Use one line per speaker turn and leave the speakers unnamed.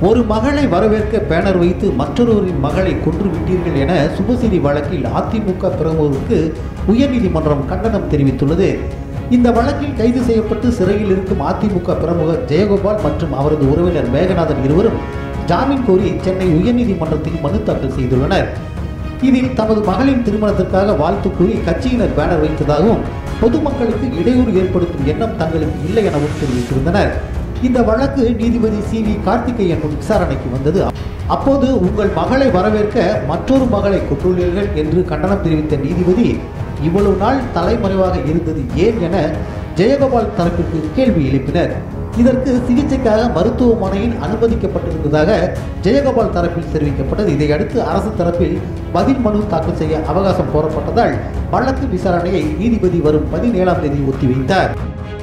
ஒரு மகளை வரவேற்க பேனர் வைத்து மற்றொருவரின் மகளை கொன்று விட்டீர்கள் என சுபசிரி வழக்கில் அதிமுக பிரமுகருக்கு உயர்நீதிமன்றம் கண்டனம் தெரிவித்துள்ளது இந்த வழக்கில் கைது செய்யப்பட்டு சிறையில் இருக்கும் அதிமுக பிரமுகர் ஜெயகோபால் மற்றும் அவரது உறவினர் மேகநாதன் இருவரும் ஜாமீன் கோரி சென்னை உயர்நீதிமன்றத்தில் மனு தாக்கல் செய்துள்ளனர் இதில் தமது மகளின் திருமணத்திற்காக வாழ்த்து கூறி கட்சியினர் பேனர் வைத்ததாகவும் பொதுமக்களுக்கு இடையூறு ஏற்படுத்தும் எண்ணம் தங்களுக்கு இல்லை எனவும் தெரிவித்திருந்தனர் இந்த வழக்கு நீதிபதி சி வி கார்த்திகேயன் முன் விசாரணைக்கு வந்தது அப்போது உங்கள் மகளை வரவேற்க மற்றொரு மகளை கொண்டுள்ளீர்கள் என்று கண்டனம் தெரிவித்த நீதிபதி இவ்வளவு நாள் தலைமறைவாக இருந்தது ஏன் என ஜெயகோபால் தரப்பிற்கு கேள்வி எழுப்பினர் இதற்கு சிகிச்சைக்காக மருத்துவமனையில் அனுமதிக்கப்பட்டிருந்ததாக ஜெயகோபால் தரப்பில் தெரிவிக்கப்பட்டது இதையடுத்து அரசு தரப்பில் பதில் மனு தாக்கல் செய்ய அவகாசம் கோரப்பட்டதால் வழக்கு விசாரணையை நீதிபதி வரும் பதினேழாம் தேதி ஒத்திவைத்தார்